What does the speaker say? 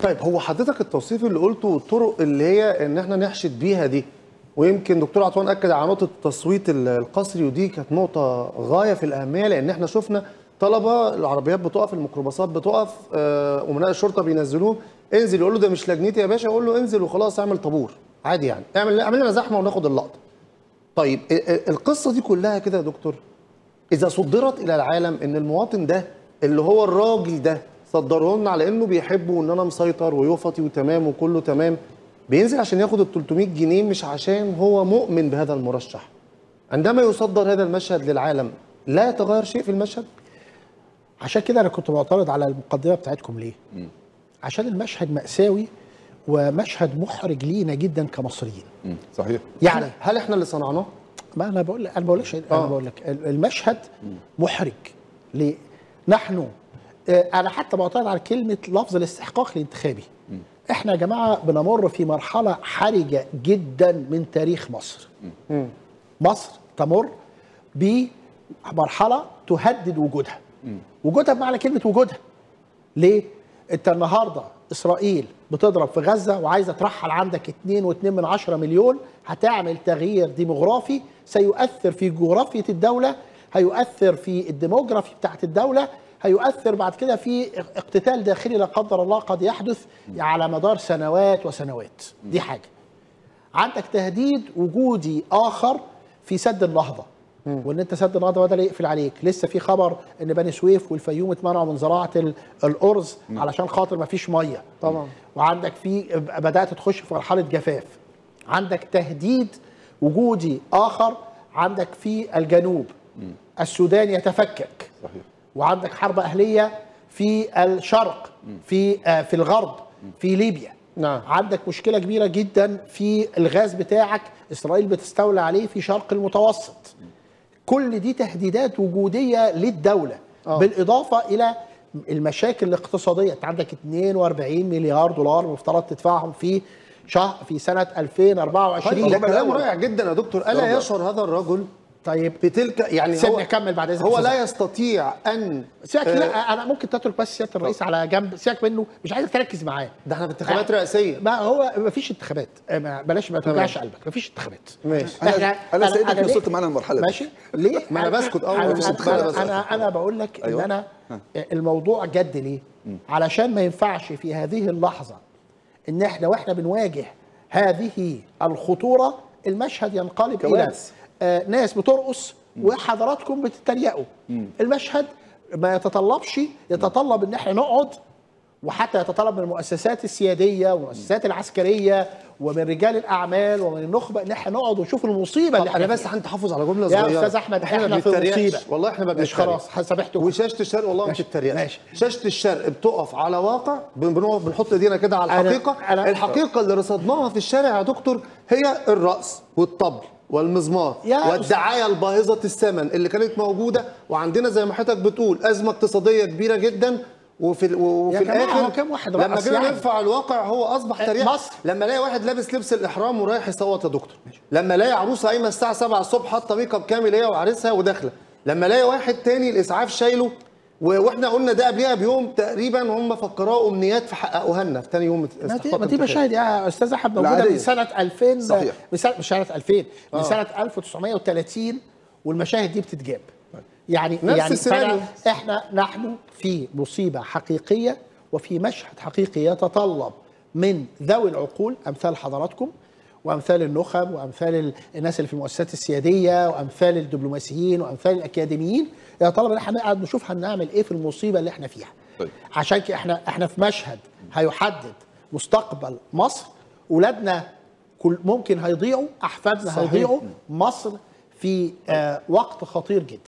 طيب هو حضرتك التوصيف اللي قلته والطرق اللي هي ان احنا نحشد بيها دي ويمكن دكتور عطوان اكد على نقطه التصويت ال- القسري ودي كانت نقطه غايه في الاهميه لان احنا شفنا طلبه العربيات بتقف الميكروباصات بتقف آه، امناء الشرطه بينزلوه انزل يقول له ده مش لجنتي يا باشا يقول له انزل وخلاص اعمل طابور عادي يعني اعمل اعمل لنا زحمه وناخد اللقطه طيب ال- ال- القصه دي كلها كده يا دكتور اذا صدرت الى العالم ان المواطن ده اللي هو الراجل ده صدره لنا على انه بيحبه وان انا مسيطر ويفطي وتمام وكله تمام بينزل عشان ياخد ال 300 جنيه مش عشان هو مؤمن بهذا المرشح عندما يصدر هذا المشهد للعالم لا يتغير شيء في المشهد عشان كده انا كنت معترض على المقدمه بتاعتكم ليه؟ عشان المشهد مأساوي ومشهد محرج لينا جدا كمصريين مم. صحيح يعني هل احنا اللي صنعناه ما انا بقول انا بقولكش انا آه. بقول لك المشهد محرج ليه؟ نحن آه، انا حتى معترض على كلمه لفظ الاستحقاق الانتخابي احنا يا جماعه بنمر في مرحله حرجه جدا من تاريخ مصر مصر تمر بمرحله تهدد وجودها وجودها بمعنى كلمه وجودها ليه؟ انت النهارده اسرائيل بتضرب في غزه وعايزه ترحل عندك 2.2 من عشرة مليون هتعمل تغيير ديموغرافي سيؤثر في جغرافيه الدوله هيؤثر في الديموغرافي بتاعت الدوله هيؤثر بعد كده في اقتتال داخلي لا قدر الله قد يحدث على مدار سنوات وسنوات دي حاجه عندك تهديد وجودي اخر في سد النهضه وان انت سد النهضه بدل يقفل عليك لسه في خبر ان بني سويف والفيوم اتمنعوا من زراعه ال- الارز علشان خاطر ما فيش ميه طبعا. وعندك في بدات تخش في مرحله جفاف عندك تهديد وجودي اخر عندك في الجنوب السودان يتفكك صحيح وعندك حرب اهليه في الشرق في آه، في الغرب في ليبيا نعم. عندك مشكله كبيره جدا في الغاز بتاعك اسرائيل بتستولى عليه في شرق المتوسط كل دي تهديدات وجوديه للدوله آه. بالاضافه الى المشاكل الاقتصاديه انت عندك 42 مليار دولار مفترض تدفعهم في شهر في سنه 2024 ده كلام رائع جدا يا دكتور الا اتفضل. يشعر هذا الرجل طيب بتلك يعني سيبني هو اكمل بعد اذنك هو أستاذ لا يستطيع ان سيبك آه، لا انا ممكن تترك بس سياده الرئيس على جنب سيبك منه مش عايزك تركز معاه ده احنا في انتخابات آه. رئاسيه ما هو ما فيش انتخابات آه، ما- بلاش ما توجعش قلبك ما فيش انتخابات ماشي انا انا سعيد انك ليه- وصلت معانا المرحله دي ماشي ليه ما أنا بسكت أول أنا- ما فيش أنا- انتخابات بس. انا انا بقول لك ان أيوة. انا الموضوع جد ليه علشان ما ينفعش في هذه اللحظه ان احنا واحنا بنواجه هذه الخطوره المشهد ينقلب الى كوارث. آه، ناس بترقص وحضراتكم بتتريقوا المشهد ما يتطلبش يتطلب ان احنا نقعد وحتى يتطلب من المؤسسات السياديه والمؤسسات العسكريه ومن رجال الاعمال ومن النخبه ان احنا نقعد ونشوف المصيبه اللي طب انا احنا بس فيها. هنتحفظ على جمله يا صغيره أستاذ أحمد، احنا, إحنا ما في بنتريقش. مصيبة. والله احنا ما ماشي، بنتريقش خلاص، سامحتكم. وشاشه الشرق والله ما ماشي، بتتريقش ماشي. شاشه الشرق بتقف على واقع بن- بنقف بنحط ايدينا كده على أنا- الحقيقه أنا- الحقيقه اللي رصدناها في الشارع يا دكتور هي الرقص والطبل والمزمار يا والدعايه الباهظه الثمن اللي كانت موجوده وعندنا زي ما حضرتك بتقول ازمه اقتصاديه كبيره جدا وفي ال- وفي يا جماعة، الاخر هو كام واحد لما رقص جينا يعني؟ نرفع الواقع هو اصبح تريقه مصر. لما الاقي واحد لابس لبس الاحرام ورايح يصوت يا دكتور لما الاقي عروسه قايمه الساعه 7 الصبح حاطه ميك اب كامل هي وعريسها وداخله لما الاقي واحد تاني الاسعاف شايله و- واحنا قلنا ده قبلها بيوم تقريبا هم فكروها امنيات فحققوها لنا في تاني يوم ما دي, استحقاق ما دي الانتخاب. مشاهد يا استاذ احمد موجوده العادية. من سنه 2000 صحيح. من سنه مش سنه 2000 من سنه 1930 والمشاهد دي بتتجاب يعني نفس يعني السيناريو. فأنا- احنا نحن في مصيبه حقيقيه وفي مشهد حقيقي يتطلب من ذوي العقول امثال حضراتكم وامثال النخب وامثال ال- الناس اللي في المؤسسات السياديه وامثال الدبلوماسيين وامثال الاكاديميين يتطلب ان احنا نقعد نشوف هنعمل ايه في المصيبه اللي احنا فيها طيب. عشان كده احنا احنا في مشهد هيحدد مستقبل مصر ولادنا كل ممكن هيضيعوا احفادنا صحيح. هيضيعوا مصر في آه وقت خطير جدا